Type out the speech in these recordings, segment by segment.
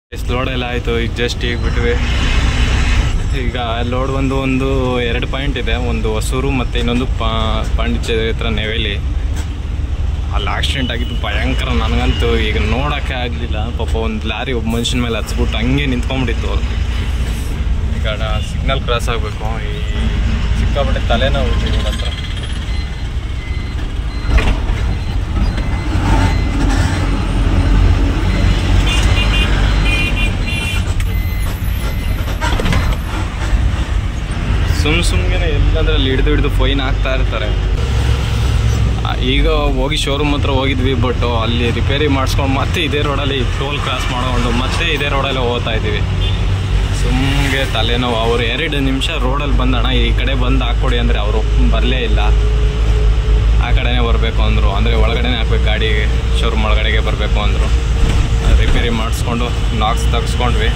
Load ಎಲ್ಲ ಆಯಿತು ಈಗ ಜಸ್ಟ್ ಈಗ ಬಿಟ್ವಿ ಈಗ ಲೋಡ್ ಒಂದು ಒಂದು ಎರಡು ಪಾಯಿಂಟ್ ಇದೆ ಒಂದು ಹೊಸೂರು ಮತ್ತು ಇನ್ನೊಂದು ಪಾ ಪಾಂಡಿಚೇರಿ ಹತ್ರ ನೆವೇಲಿ ಅಲ್ಲಿ ಆಕ್ಸಿಡೆಂಟ್ ಆಗಿದ್ದು ಭಯಂಕರ ನನಗಂತೂ ಈಗ ನೋಡೋಕ್ಕೆ ಆಗಲಿಲ್ಲ ಪಾಪ ಒಂದು ಲಾರಿ ಒಬ್ಬ ಮನುಷ್ಯನ ಮೇಲೆ ಹಚ್ಬಿಟ್ಟು ಹಂಗೆ ನಿಂತ್ಕೊಂಡ್ಬಿಟ್ಟಿತ್ತು ಈಗ ಸಿಗ್ನಲ್ ಕ್ರಾಸ್ ಆಗಬೇಕು ಈ ಸಿಕ್ಕಾಪಟ್ಟೆ ತಲೆನೋವು ಇದೆ ಇವ್ರ ಹತ್ರ ಸುಮ್ ಸುಮ್ಮನೆ ಎಲ್ಲಂದ್ರೆ ಅಲ್ಲಿ ಹಿಡಿದು ಹಿಡಿದು ಫೈನ್ ಹಾಕ್ತಾ ಇರ್ತಾರೆ ಆ, ಈಗ ಹೋಗಿ ಶೋರೂಮ್ ಹತ್ರ ಹೋಗಿದ್ವಿ ಬಟ್ ಅಲ್ಲಿ ರಿಪೇರಿ ಮಾಡಿಸ್ಕೊಂಡು ಮತ್ತೆ ಇದೇ ರೋಡಲ್ಲಿ ಟೋಲ್ ಕ್ರಾಸ್ ಮಾಡ್ಕೊಂಡು ಮತ್ತೆ ಇದೇ ರೋಡಲ್ಲಿ ಹೋಗ್ತಾ ಇದ್ದೀವಿ ಸುಮ್ಗೆ ತಲೆನೋವು ಅವ್ರು ಎರಡು ನಿಮಿಷ ರೋಡಲ್ಲಿ ಬಂದಣ ಈ ಕಡೆ ಬಂದು ಹಾಕ್ಕೊಡಿ ಅಂದರೆ ಅವರು ಬರಲೇ ಇಲ್ಲ ಆ ಕಡೆನೇ ಬರಬೇಕು ಅಂದರು ಅಂದರೆ ಒಳಗಡೆನೇ ಹಾಕ್ಬೇಕು ಗಾಡಿಗೆ ಶೋರೂಮ್ ಒಳಗಡೆಗೆ ಬರಬೇಕು ಅಂದರು ರಿಪೇರಿ ಮಾಡಿಸ್ಕೊಂಡು ನಾಕ್ಸ್ ತೆಗ್ಸ್ಕೊಂಡ್ವಿ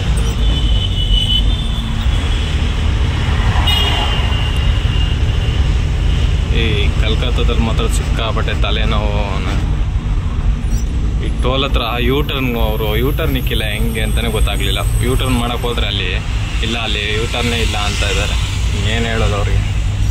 ಈ ಕಲ್ಕತ್ತಾದಲ್ಲಿ ಮಾತ್ರ ಸಿಕ್ಕಾಪಟ್ಟೆ ತಲೆನೋವು ನ- ಈ ಟೋಲ್ ಹತ್ರ ಯೂ ಟರ್ನ್ ಅವರು ಯೂ ಟರ್ನ್ ಇಕ್ಕಿಲ್ಲ ಹೆಂಗೆ ಅಂತಲೇ ಗೊತ್ತಾಗಲಿಲ್ಲ ಯೂ ಟರ್ನ್ ಮಾಡೋಕೆ ಹೋದ್ರೆ ಅಲ್ಲಿ ಇಲ್ಲ ಅಲ್ಲಿ ಯೂ ಟರ್ನೇ ಇಲ್ಲ ಅಂತ ಇದ್ದಾರೆ ಏನು ಹೇಳೋದು ಅವ್ರಿಗೆ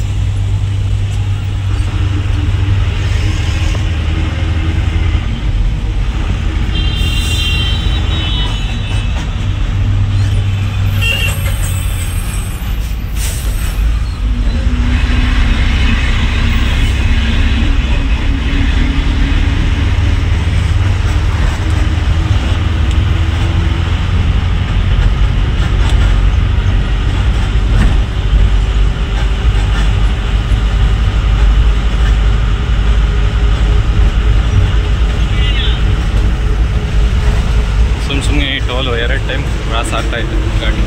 ಸುಮ್ ಸುಮ್ಮನೆ ಈ ಟೋಲು ಎರಡು ಟೈಮ್ ಕ್ರಾಸ್ ಆಗ್ತಾ ಇತ್ತು ಗಾಡಿ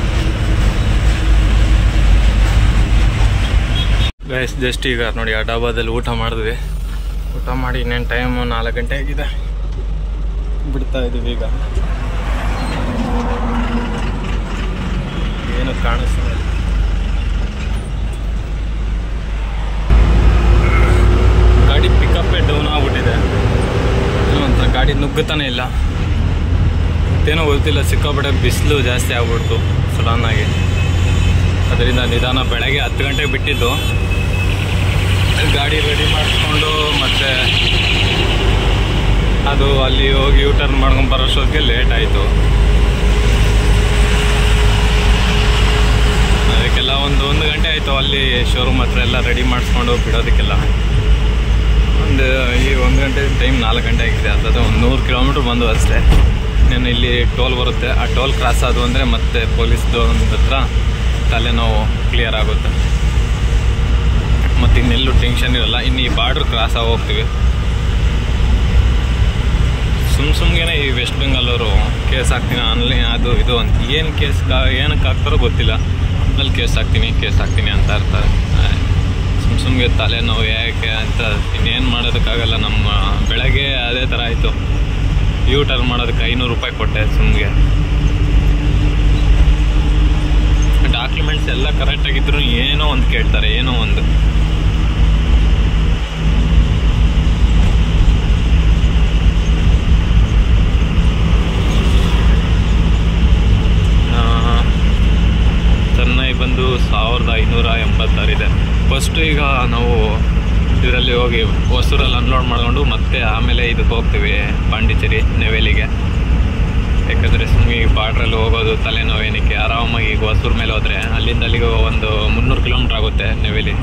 ಗೈಸ್ ಜಸ್ಟ್ ಈಗ ನೋಡಿ ಆ ಡಾಬಾದಲ್ಲಿ ಊಟ ಮಾಡಿದ್ವಿ ಊಟ ಮಾಡಿ ಇನ್ನೇನು ಟೈಮ್ ನಾಲ್ಕು ಗಂಟೆ ಆಗಿದೆ ಬಿಡ್ತಾ ಇದ್ದೀವಿ ಈಗ ಏನು ಕಾಣಿಸ್ತಾ ಇಲ್ಲ ಗಾಡಿ ಪಿಕಪ್ಪೇ ಡೌನ್ ಆಗ್ಬಿಟ್ಟಿದೆ ಏನೋ ಒಂಥರ ಗಾಡಿ ನುಗ್ಗುತ್ತಾನೆ ಇಲ್ಲ ಏನೋ ಗೊತ್ತಿಲ್ಲ ಸಿಕ್ಕಾಪಟ್ಟೆ ಬಿಸಿಲು ಜಾಸ್ತಿ ಆಗ್ಬಿಡ್ತು ಸಡನ್ನಾಗಿ ಅದರಿಂದ ನಿಧಾನ ಬೆಳಗ್ಗೆ ಹತ್ತು ಗಂಟೆಗೆ ಬಿಟ್ಟಿದ್ದು ಗಾಡಿ ರೆಡಿ ಮಾಡಿಸ್ಕೊಂಡು ಮತ್ತೆ ಅದು ಅಲ್ಲಿ ಹೋಗಿ ಯೂ ಟರ್ನ್ ಮಾಡ್ಕೊಂಡು ಬರೋಷ್ಟೊತ್ತಿಗೆ ಲೇಟ್ ಆಯಿತು ಅದಕ್ಕೆಲ್ಲ ಒಂದು ಒಂದು ಗಂಟೆ ಆಯಿತು ಅಲ್ಲಿ ಶೋರೂಮ್ ಹತ್ರ ಎಲ್ಲ ರೆಡಿ ಮಾಡಿಸ್ಕೊಂಡು ಬಿಡೋದಕ್ಕೆಲ್ಲ ಒಂದು ಈ ಒಂದು ಗಂಟೆ ಟೈಮ್ ನಾಲ್ಕು ಗಂಟೆ ಆಗಿದೆ ಅದಾದ ಒಂದು ನೂರು ಕಿಲೋಮೀಟ್ರ್ ಬಂದು ಅಷ್ಟೇ ನಾನು ಇಲ್ಲಿ ಟೋಲ್ ಬರುತ್ತೆ ಆ ಟೋಲ್ ಕ್ರಾಸ್ ಆದವು ಅಂದರೆ ಮತ್ತೆ ಪೊಲೀಸ್ದು ಒಂದು ಹತ್ರ ತಲೆನೋವು ಕ್ಲಿಯರ್ ಆಗುತ್ತೆ ಮತ್ತು ಇನ್ನೆಲ್ಲೂ ಟೆನ್ಷನ್ ಇರಲ್ಲ ಇನ್ನು ಈ ಬಾರ್ಡ್ರ್ ಕ್ರಾಸ್ ಆಗಿ ಹೋಗ್ತೀವಿ ಸುಮ್ ಸುಮ್ಗೆ ಈ ವೆಸ್ಟ್ ಬೆಂಗಾಲ್ ಅವರು ಕೇಸ್ ಹಾಕ್ತೀನಿ ಆನ್ಲೈನ್ ಅದು ಇದು ಅಂತ ಏನು ಕೇಸ್ ಏನಕ್ಕೆ ಹಾಕ್ತಾರೋ ಗೊತ್ತಿಲ್ಲ ಆಮೇಲೆ ಕೇಸ್ ಹಾಕ್ತೀನಿ ಕೇಸ್ ಹಾಕ್ತೀನಿ ಅಂತ ಇರ್ತಾರೆ ಆಯ್. ಸುಮ್ ಸುಮ್ಗೆ ತಲೆನೋವು ಯಾಕೆ ಅಂತ ಇನ್ನೇನು ಮಾಡೋದಕ್ಕಾಗಲ್ಲ ನಮ್ಮ ಬೆಳಗ್ಗೆ ಅದೇ ಥರ ಆಯಿತು ಯೂ ಟರ್ನ್ ಮಾಡೋದಕ್ಕೆ ಐನೂರು ರೂಪಾಯಿ ಕೊಟ್ಟೆ ಸುಮ್ಗೆ ಡಾಕ್ಯುಮೆಂಟ್ಸ್ ಎಲ್ಲ ಕರೆಕ್ಟಾಗಿದ್ರು ಏನೋ ಒಂದು ಕೇಳ್ತಾರೆ ಏನೋ ಒಂದು ಆ, ಚೆನ್ನೈ ಬಂದು ಸಾವಿರದ ಐನೂರ ಎಂಬತ್ತಾರಿದೆ ಫಸ್ಟು ಈಗ ನಾವು ಇದರಲ್ಲಿ ಹೋಗಿ ಹೊಸೂರಲ್ಲಿ ಅನ್ಲೋಡ್ ಮಾಡ್ಕೊಂಡು ಮತ್ತೆ ಆಮೇಲೆ ಇದಕ್ಕೆ ಹೋಗ್ತೀವಿ ಪಾಂಡಿಚೇರಿ ನೆವೇಲಿಗೆ ಯಾಕಂದರೆ ಸುಮ್ಮನೆ ಈ ಬಾರ್ಡ್ರಲ್ಲಿ ಹೋಗೋದು ತಲೆನೋವು ಏನಕ್ಕೆ ಆರಾಮಾಗಿ ಈಗ ಹೊಸೂರು ಮೇಲೆ ಹೋದರೆ ಅಲ್ಲಿಂದ ಅಲ್ಲಿಗೆ ಒಂದು ಮುನ್ನೂರು ಕಿಲೋಮೀಟ್ರ್ ಆಗುತ್ತೆ ನೆವೇಲಿ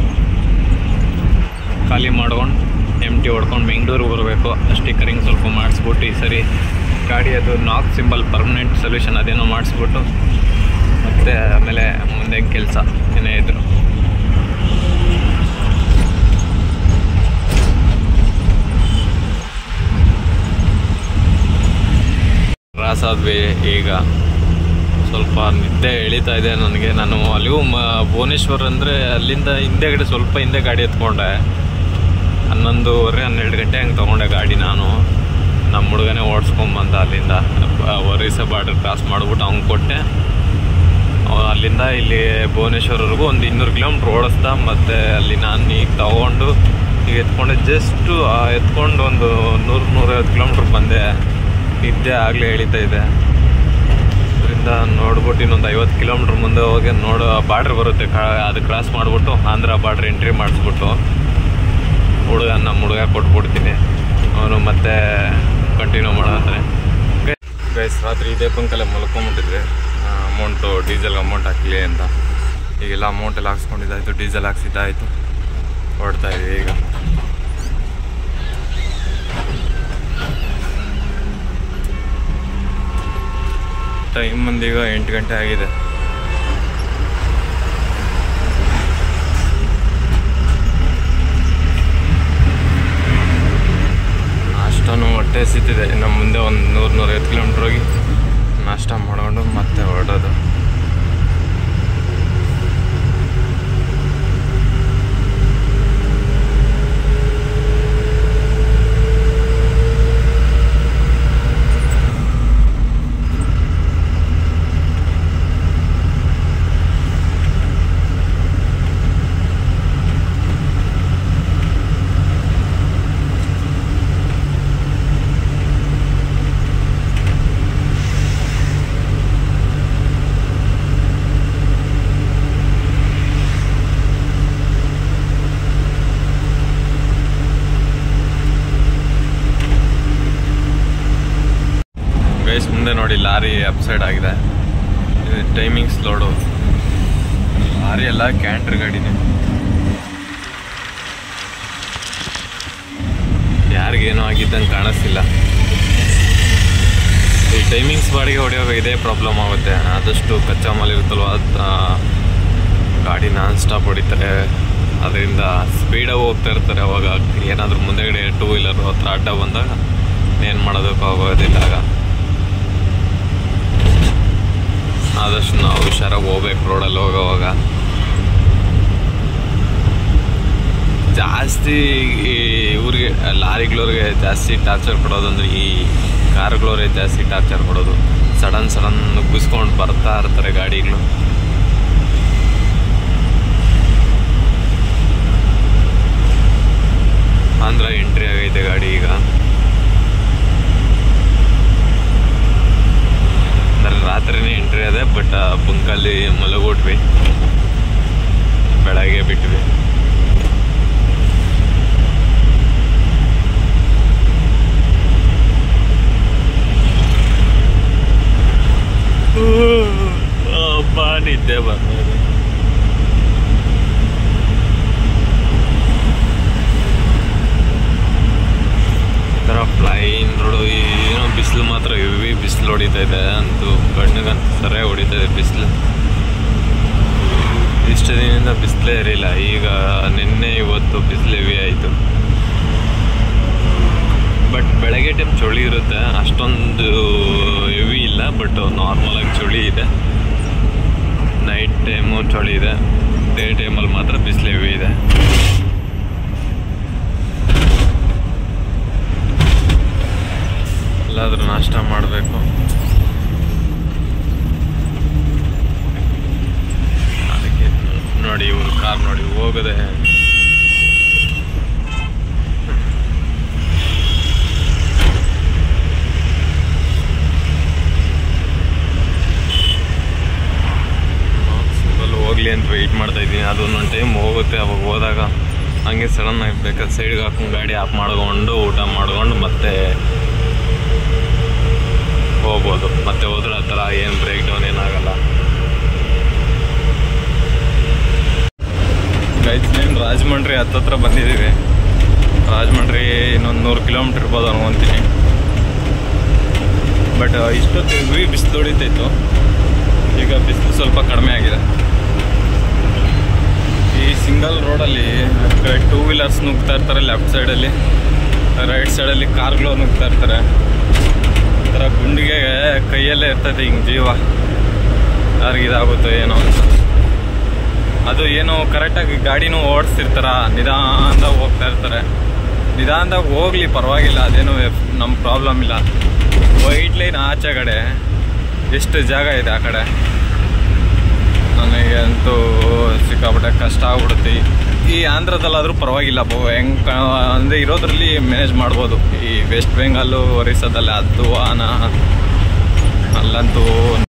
ಖಾಲಿ ಮಾಡ್ಕೊಂಡು ಎಮ್ ಟಿ ಹೊಡ್ಕೊಂಡು ಬೆಂಗಳೂರಿಗೆ ಬರಬೇಕು ಸ್ಟಿಕ್ಕರಿಂಗ್ ಸ್ವಲ್ಪ ಮಾಡಿಸ್ಬಿಟ್ಟು ಈ ಸರಿ ಗಾಡಿ ಅದು ನಾಕ್ ಸಿಂಬಲ್ ಪರ್ಮನೆಂಟ್ ಸೊಲ್ಯೂಷನ್ ಅದೇನೋ ಮಾಡಿಸ್ಬಿಟ್ಟು ಮತ್ತು ಆಮೇಲೆ ಮುಂದೆ ಕೆಲಸ ಏನೇ ಇದ್ರು ಕ್ರಾಸ್ ಆದ್ವಿ ಈಗ ಸ್ವಲ್ಪ ನಿದ್ದೆ ಎಳಿತಾ ಇದೆ ನನಗೆ ನಾನು ಅಲ್ಲಿಗೂ ಮ ಭುವನೇಶ್ವರ್ ಅಂದರೆ ಅಲ್ಲಿಂದ ಹಿಂದೆಗಡೆ ಸ್ವಲ್ಪ ಹಿಂದೆ ಗಾಡಿ ಎತ್ಕೊಂಡೆ ಹನ್ನೊಂದುವರೆ ಹನ್ನೆರಡು ಗಂಟೆ ಹಂಗೆ ತೊಗೊಂಡೆ ಗಾಡಿ ನಾನು ನಮ್ಮ ಹುಡುಗನೇ ಓಡಿಸ್ಕೊಂಬಂದ ಅಲ್ಲಿಂದ ಬ- ಒರಿಸ್ಸಾ ಬಾರ್ಡರ್ ಕ್ರಾಸ್ ಮಾಡಿಬಿಟ್ಟು ಅವ್ನಿಗೆ ಕೊಟ್ಟೆ ಅವ ಅಲ್ಲಿಂದ ಇಲ್ಲಿ ಭುವನೇಶ್ವರ್ವರೆಗೂ ಒಂದು ಇನ್ನೂರು ಕಿಲೋಮೀಟ್ರ್ ಓಡಿಸ್ದ ಮತ್ತು ಅಲ್ಲಿ ನಾನು ಈಗ ತಗೊಂಡು ಈಗ ಎತ್ಕೊಂಡೆ ಜಸ್ಟು ಎತ್ಕೊಂಡು ಒಂದು ನೂರು ನೂರೈವತ್ತು ಕಿಲೋಮೀಟ್ರ್ ಬಂದೆ ನಿದ್ದೆ ಆಗಲೇ ಎಳಿತಾ ಇದೆ ಹೋಗ್ಬಿಟ್ಟು ಇನ್ನೊಂದು ಐವತ್ತು ಕಿಲೋಮೀಟ್ರ್ ಮುಂದೆ ಹೋಗಿ ನೋಡೋ ಬಾರ್ಡ್ರ್ ಬರುತ್ತೆ ಕಾ ಅದು ಕ್ರಾಸ್ ಮಾಡಿಬಿಟ್ಟು ಆಂಧ್ರ ಬಾರ್ಡ್ರ್ ಎಂಟ್ರಿ ಮಾಡಿಸ್ಬಿಟ್ಟು ಹುಡುಗ ನಮ್ಮ ಹುಡುಗ ಕೊಟ್ಬಿಡ್ತೀನಿ ಅವನು ಮತ್ತೆ ಕಂಟಿನ್ಯೂ ಮಾಡೋದಂತಾನೆ ಗೈಸ್ ರಾತ್ರಿ ಇದೇ ಬಂಕಲ್ಲೇ ಮಲ್ಕೊಂಬಿಟ್ಟಿದ್ವಿ ಅಮೌಂಟು ಡೀಸೆಲ್ ಅಮೌಂಟ್ ಹಾಕಲಿ ಅಂತ ಈಗೆಲ್ಲ ಅಮೌಂಟ್ ಎಲ್ಲ ಹಾಕ್ಸ್ಕೊಂಡಿದ್ದಾಯ್ತು ಡೀಸೆಲ್ ಹಾಕ್ಸಿದ್ದಾಯ್ತು ಹೊರಡ್ತಾ ಇದೀವಿ ಈಗ ಟೈಮ್ ಈಗ ಎಂಟು ಗಂಟೆ ಆಗಿದೆ ಅಷ್ಟೊಂದು ಹೊಟ್ಟೆ ಸಿತ್ತಿದೆ ನಮ್ಮ ಮುಂದೆ ಒಂದು ನೂರು ನೂರೈವತ್ತು ಕಿಲೋಮೀಟ್ರ್ ಹೋಗಿ ನಾಷ್ಟ ಮಾಡ್ಕೊಂಡು ಮತ್ತೆ ಹೊರಡೋದು ಗೈಸ್ ಮುಂದೆ ನೋಡಿ ಲಾರಿ ಅಪ್ಸೈಡ್ ಆಗಿದೆ ಇದು ಟೈಮಿಂಗ್ಸ್ ಲೋಡು ಲಾರಿ ಎಲ್ಲ ಕ್ಯಾಂಟ್ರ್ ಗಾಡಿನೇ ಯಾರಿಗೇನೋ ಆಗಿದ್ದಂಗೆ ಕಾಣಿಸ್ತಿಲ್ಲ ಈ ಟೈಮಿಂಗ್ಸ್ ಬಾಡಿಗೆ ಹೊಡೆಯುವಾಗ ಇದೇ ಪ್ರಾಬ್ಲಮ್ ಆಗುತ್ತೆ ಆದಷ್ಟು ಕಚ್ಚಾ ಮಾಲ್ ಇರುತ್ತಲ್ವ ಅದು ಗಾಡಿ ನಾನ್ ಸ್ಟಾಪ್ ಹೊಡಿತಾರೆ ಅದರಿಂದ ಸ್ಪೀಡಾಗಿ ಹೋಗ್ತಾ ಇರ್ತಾರೆ ಅವಾಗ ಏನಾದರೂ ಮುಂದೆಗಡೆ ಟೂ ವೀಲರ್ ಹತ್ರ ಅಡ್ಡ ಬಂದಾಗ ಏನು ಮಾಡೋದಕ್ಕೂ ಆಗೋದಿಲ್ಲ ಆಗ ಆದಷ್ಟು ನಾವು ಹುಷಾರಾಗಿ ಹೋಗ್ಬೇಕು ರೋಡಲ್ಲಿ ಹೋಗೋವಾಗ ಜಾಸ್ತಿ ಈ ಇವ್ರಿಗೆ ಲಾರಿಗಳವ್ರಿಗೆ ಜಾಸ್ತಿ ಟಾರ್ಚರ್ ಕೊಡೋದಂದ್ರೆ ಈ ಕಾರ್ಗಳವ್ರೆ ಜಾಸ್ತಿ ಟಾರ್ಚರ್ ಕೊಡೋದು ಸಡನ್ ಸಡನ್ ನುಗ್ಗಿಸ್ಕೊಂಡು ಬರ್ತಾ ಇರ್ತಾರೆ ಗಾಡಿಗಳು ಆಂಧ್ರ ಎಂಟ್ರಿ ಆಗೈತೆ ಗಾಡಿ ಈಗ ಅಂದ್ರೆ ರಾತ್ರಿನೇ ಎಂಟ್ರಿ ಅದೇ ಬಟ್ ಬಂಕಲ್ಲಿ ಮಲಗೋಟ್ವಿ ಬೆಳಗ್ಗೆ ಬಿಟ್ವಿ ಅಬ್ಬಾ ನಿದ್ದೆ ಬರ್ತದೆ ಈ ಥರ ಫ್ಲೈನ್ ರೋಡು ಏನೋ ಬಿಸಿಲು ಮಾತ್ರ ಹೆವಿ ಬಿಸಿಲು ಹೊಡಿತಾ ಇದೆ ಅಂತೂ ಕಣ್ಣಿಗಂತೂ ಸರಿಯಾಗಿ ಹೊಡಿತಾ ಇದೆ ಬಿಸಿಲು ಇಷ್ಟು ದಿನದಿಂದ ಬಿಸಿಲೇ ಇರಲಿಲ್ಲ ಈಗ ನಿನ್ನೆ ಇವತ್ತು ಬಿಸಿಲು ಹೆವಿ ಆಯಿತು ಬಟ್ ಬೆಳಗ್ಗೆ ಟೈಮ್ ಚಳಿ ಇರುತ್ತೆ ಅಷ್ಟೊಂದು ಹೆವಿ ಇಲ್ಲ ಬಟ್ ನಾರ್ಮಲಾಗಿ ಚಳಿ ಇದೆ ನೈಟ್ ಟೈಮು ಚಳಿ ಇದೆ ಡೇ ಟೈಮಲ್ಲಿ ಮಾತ್ರ ಬಿಸಿಲು ಹೆವಿ ಇದೆ ಎಲ್ಲಾದ್ರೂ ನಾಷ್ಟ ಮಾಡಬೇಕು ಅದಕ್ಕೆ ನೋಡಿ ಇವರು ಕಾರ್ ನೋಡಿ ಹೋಗದೆ ಅಲ್ಲಿ ಹೋಗ್ಲಿ ಅಂತ ವೆಯ್ಟ್ ಮಾಡ್ತಾ ಇದ್ದೀನಿ ಅದು ಒಂದೊಂದು ಟೈಮ್ ಹೋಗುತ್ತೆ ಅವಾಗ ಹೋದಾಗ ಹಂಗೆ ಸಡನ್ ಆಗಿ ಬೇಕಾದ್ರೆ ಸೈಡ್ಗೆ ಹಾಕೊಂಡು ಗಾಡಿ ಆಫ್ ಮಾಡ್ಕೊಂಡು ಊಟ ಮಾಡ್ಕೊಂಡು ಮತ್ತೆ ಹೋಗ್ಬೋದು ಮತ್ತೆ ಹೋದ್ರೆ ಆ ಥರ ಏನು ಬ್ರೇಕ್ ಡೌನ್ ಏನಾಗಲ್ಲ ಗೈಸ್ನೇನು ರಾಜಮಂಡ್ರಿ ಹತ್ತತ್ರ ಬಂದಿದ್ದೀವಿ ರಾಜಮಂಡ್ರಿ ಇನ್ನೊಂದು ನೂರು ಕಿಲೋಮೀಟ್ರ್ ಇರ್ಬೋದು ಅನ್ಕೊಂತೀನಿ ಬಟ್ ಇಷ್ಟೊತ್ತು ಹೆವಿ ಬಿಸಿಲು ಹೊಡಿತೈತು ಈಗ ಬಿಸಿಲು ಸ್ವಲ್ಪ ಕಡಿಮೆ ಆಗಿದೆ ಈ ಸಿಂಗಲ್ ರೋಡಲ್ಲಿ ಟೂ ವೀಲರ್ಸ್ ನುಗ್ತಾ ಇರ್ತಾರೆ ಲೆಫ್ಟ್ ಸೈಡಲ್ಲಿ ರೈಟ್ ಸೈಡಲ್ಲಿ ಕಾರ್ಗಳು ನುಗ್ತಾ ಇರ್ತಾರೆ ಈ ಥರ ಗುಂಡಿಗೆ ಕೈಯಲ್ಲೇ ಇರ್ತದೆ ಹಿಂಗೆ ಜೀವ ಯಾರಿಗೆ ಇದಾಗುತ್ತೋ ಏನೋ ಅಂತ ಅದು ಏನು ಕರೆಕ್ಟಾಗಿ ಗಾಡಿನೂ ಓಡಿಸ್ತಿರ್ತಾರ ನಿಧಾನದಾಗ ಹೋಗ್ತಾ ಇರ್ತಾರೆ ನಿಧಾನದಾಗ ಹೋಗ್ಲಿ ಪರವಾಗಿಲ್ಲ ಅದೇನು ನಮ್ಮ ಪ್ರಾಬ್ಲಮ್ ಇಲ್ಲ ವೈಟ್ ಲೈನ್ ಆಚೆ ಕಡೆ ಎಷ್ಟು ಜಾಗ ಇದೆ ಆ ಕಡೆ ನನಗೆ ಅಂತೂ ಸಿಕ್ಕಾಪಟ್ಟೆ ಕಷ್ಟ ಆಗ್ಬಿಡುತ್ತೆ ಈ ಆಂಧ್ರದಲ್ಲಾದರೂ ಪರವಾಗಿಲ್ಲ ಬೋ ಹೆಂಗ್ ಕ- ಅಂದ್ರೆ ಇರೋದ್ರಲ್ಲಿ ಮ್ಯಾನೇಜ್ ಮಾಡ್ಬೋದು ಈ ವೆಸ್ಟ್ ಬೆಂಗಾಲು ಒರಿಸ್ಸಾದಲ್ಲಿ ಅದು ವಾಹನ ಅಲ್ಲಂತೂ